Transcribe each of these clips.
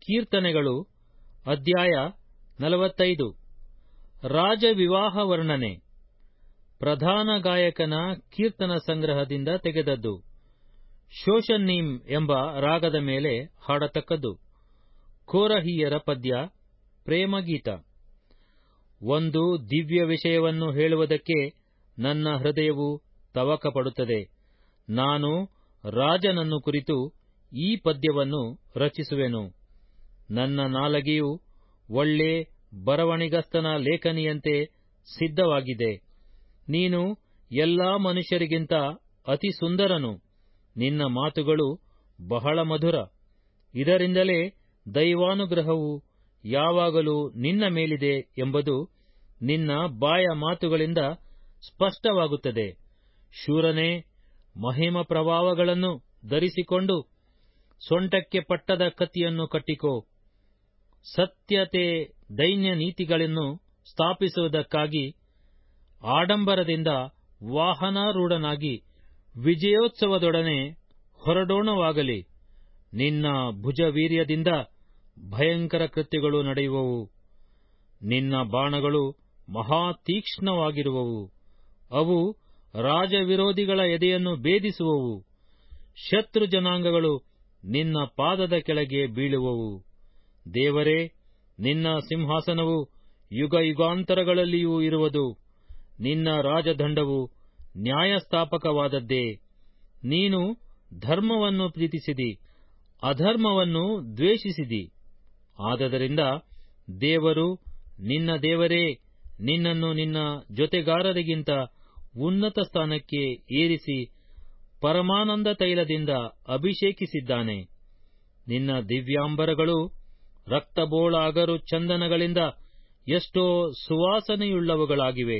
ಕೀರ್ತನೆಗಳು ಅಧ್ಯಾಯ ನಲವತ್ತೈದು ರಾಜ ವಿವಾಹ ವರ್ಣನೆ ಪ್ರಧಾನ ಗಾಯಕನ ಕೀರ್ತನ ಸಂಗ್ರಹದಿಂದ ತೆಗೆದದ್ದು ಶೋಷನ್ನೀಮ್ ಎಂಬ ರಾಗದ ಮೇಲೆ ಹಾಡತಕ್ಕದ್ದು ಕೋರಹಿಯರ ಪದ್ಯ ಪ್ರೇಮಗೀತ ಒಂದು ದಿವ್ಯ ವಿಷಯವನ್ನು ಹೇಳುವುದಕ್ಕೆ ನನ್ನ ಹೃದಯವು ತವಕಪಡುತ್ತದೆ ನಾನು ರಾಜನನ್ನು ಕುರಿತು ಈ ಪದ್ಯವನ್ನು ರಚಿಸುವೆನು ನನ್ನ ನಾಲಗೆಯು ಒಳ್ಳೆ ಬರವಣಿಗಸ್ತನ ಲೇಖನಿಯಂತೆ ಸಿದ್ಧವಾಗಿದೆ ನೀನು ಎಲ್ಲಾ ಮನುಷ್ಯರಿಗಿಂತ ಅತಿ ಸುಂದರನು ನಿನ್ನ ಮಾತುಗಳು ಬಹಳ ಮಧುರ ಇದರಿಂದಲೇ ದೈವಾನುಗ್ರಹವು ಯಾವಾಗಲೂ ನಿನ್ನ ಮೇಲಿದೆ ಎಂಬುದು ನಿನ್ನ ಬಾಯ ಮಾತುಗಳಿಂದ ಸ್ಪಷ್ಟವಾಗುತ್ತದೆ ಶೂರನೇ ಮಹಿಮ ಪ್ರಭಾವಗಳನ್ನು ಧರಿಸಿಕೊಂಡು ಸೊಂಟಕ್ಕೆ ಪಟ್ಟದ ಕತ್ತಿಯನ್ನು ಕಟ್ಟಿಕೋ ಸತ್ಯತೆ ದೈನ್ಯ ನೀತಿಗಳನ್ನು ಸ್ಥಾಪಿಸುವುದಕ್ಕಾಗಿ ಆಡಂಬರದಿಂದ ವಾಹನಾರೂಢನಾಗಿ ವಿಜಯೋತ್ಸವದೊಡನೆ ಹೊರಡೋಣವಾಗಲಿ ನಿನ್ನ ಭುಜವೀರ್ಯದಿಂದ ಭಯಂಕರ ಕೃತ್ಯಗಳು ನಡೆಯುವವು ನಿನ್ನ ಬಾಣಗಳು ಮಹಾ ತೀಕ್ಷ್ಣವಾಗಿರುವವು ಅವು ರಾಜವಿರೋಧಿಗಳ ಎದೆಯನ್ನು ಭೇದಿಸುವವು ಶತ್ರು ಜನಾಂಗಗಳು ನಿನ್ನ ಪಾದದ ಕೆಳಗೆ ಬೀಳುವವು ದೇವರೇ ನಿನ್ನ ಸಿಂಹಾಸನವು ಯುಗ ಯುಗಾಂತರಗಳಲ್ಲಿಯೂ ಇರುವುದು ನಿನ್ನ ರಾಜದಂಡವು ನ್ಯಾಯಸ್ಥಾಪಕವಾದದ್ದೇ ನೀನು ಧರ್ಮವನ್ನು ಪ್ರೀತಿಸಿದಿ ಅಧರ್ಮವನ್ನು ದ್ವೇಷಿಸಿದಿ ಆದದರಿಂದ ದೇವರು ನಿನ್ನ ದೇವರೇ ನಿನ್ನನ್ನು ನಿನ್ನ ಜೊತೆಗಾರರಿಗಿಂತ ಉನ್ನತ ಸ್ಥಾನಕ್ಕೆ ಏರಿಸಿ ಪರಮಾನಂದ ತೈಲದಿಂದ ಅಭಿಷೇಕಿಸಿದ್ದಾನೆ ನಿನ್ನ ದಿವ್ಯಾಂಬರಗಳು ರಕ್ತಬೋಳ ಅಗರು ಚಂದನಗಳಿಂದ ಎಷ್ಟೋ ಸುವಾಸನೆಯುಳ್ಳವುಗಳಾಗಿವೆ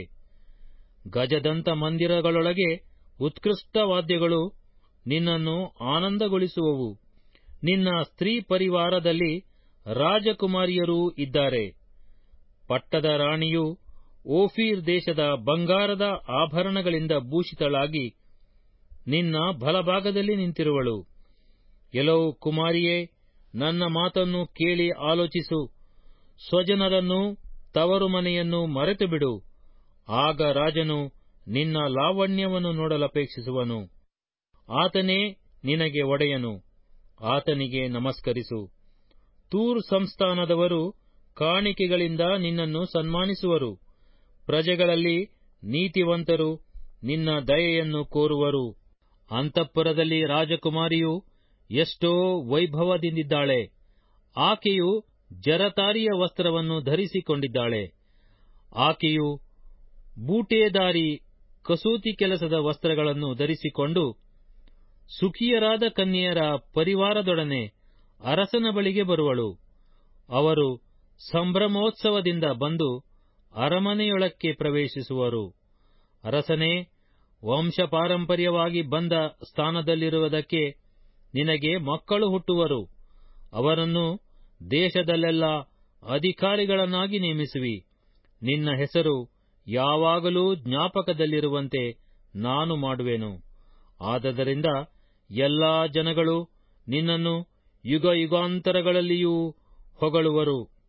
ಗಜದಂತ ಮಂದಿರಗಳೊಳಗೆ ಉತ್ಕೃಷ್ಟ ವಾದ್ಯಗಳು ನಿನ್ನನ್ನು ಆನಂದಗೊಳಿಸುವವು ನಿನ್ನ ಸ್ತ್ರೀ ಪರಿವಾರದಲ್ಲಿ ರಾಜಕುಮಾರಿಯರೂ ಇದ್ದಾರೆ ಪಟ್ಟದ ರಾಣಿಯು ಓಫೀರ್ ದೇಶದ ಬಂಗಾರದ ಆಭರಣಗಳಿಂದ ಭೂಷಿತಳಾಗಿ ನಿನ್ನ ಬಲಭಾಗದಲ್ಲಿ ನಿಂತಿರುವಳು ಎಲವು ಕುಮಾರಿಯೇ ನನ್ನ ಮಾತನ್ನು ಕೇಳಿ ಆಲೋಚಿಸು ಸ್ವಜನರನ್ನು ತವರು ಮನೆಯನ್ನು ಮರೆತು ಬಿಡು ಆಗ ರಾಜನು ನಿನ್ನ ಲಾವಣ್ಯವನ್ನು ನೋಡಲಪೇಕ್ಷಿಸುವನು ಆತನೇ ನಿನಗೆ ಒಡೆಯನು ಆತನಿಗೆ ನಮಸ್ಕರಿಸು ತೂರ್ ಸಂಸ್ಥಾನದವರು ಕಾಣಿಕೆಗಳಿಂದ ನಿನ್ನನ್ನು ಸನ್ಮಾನಿಸುವರು ಪ್ರಜೆಗಳಲ್ಲಿ ನೀತಿವಂತರು ನಿನ್ನ ದಯೆಯನ್ನು ಕೋರುವರು ಅಂತಃಪುರದಲ್ಲಿ ರಾಜಕುಮಾರಿಯು ಎಷ್ಟೋ ವೈಭವದಿಂದಿದ್ದಾಳೆ ಆಕೆಯು ಜರತಾರಿಯ ವಸ್ತ್ರವನ್ನು ಧರಿಸಿಕೊಂಡಿದ್ದಾಳೆ ಆಕೆಯು ಬೂಟೇದಾರಿ ಕಸೂತಿ ಕೆಲಸದ ವಸ್ತ್ರಗಳನ್ನು ಧರಿಸಿಕೊಂಡು ಸುಖಿಯರಾದ ಕನ್ಯೆಯರ ಪರಿವಾರದೊಡನೆ ಅರಸನ ಬಳಿಗೆ ಬರುವಳು ಅವರು ಸಂಭ್ರಮೋತ್ಸವದಿಂದ ಬಂದು ಅರಮನೆಯೊಳಕ್ಕೆ ಪ್ರವೇಶಿಸುವರು ಅರಸನೇ ವಂಶ ಪಾರಂಪರ್ಯವಾಗಿ ಬಂದ ಸ್ಥಾನದಲ್ಲಿರುವುದಕ್ಕೆ ನಿನಗೆ ಮಕ್ಕಳು ಹುಟ್ಟುವರು ಅವರನ್ನು ದೇಶದಲ್ಲೆಲ್ಲ ಅಧಿಕಾರಿಗಳನ್ನಾಗಿ ನೇಮಿಸುವಿ ನಿನ್ನ ಹೆಸರು ಯಾವಾಗಲೂ ಜ್ಞಾಪಕದಲ್ಲಿರುವಂತೆ ನಾನು ಮಾಡುವೆನು ಆದದರಿಂದ ಎಲ್ಲಾ ಜನಗಳು ನಿನ್ನನ್ನು ಯುಗ ಯುಗಾಂತರಗಳಲ್ಲಿಯೂ ಹೊಗಳುವರು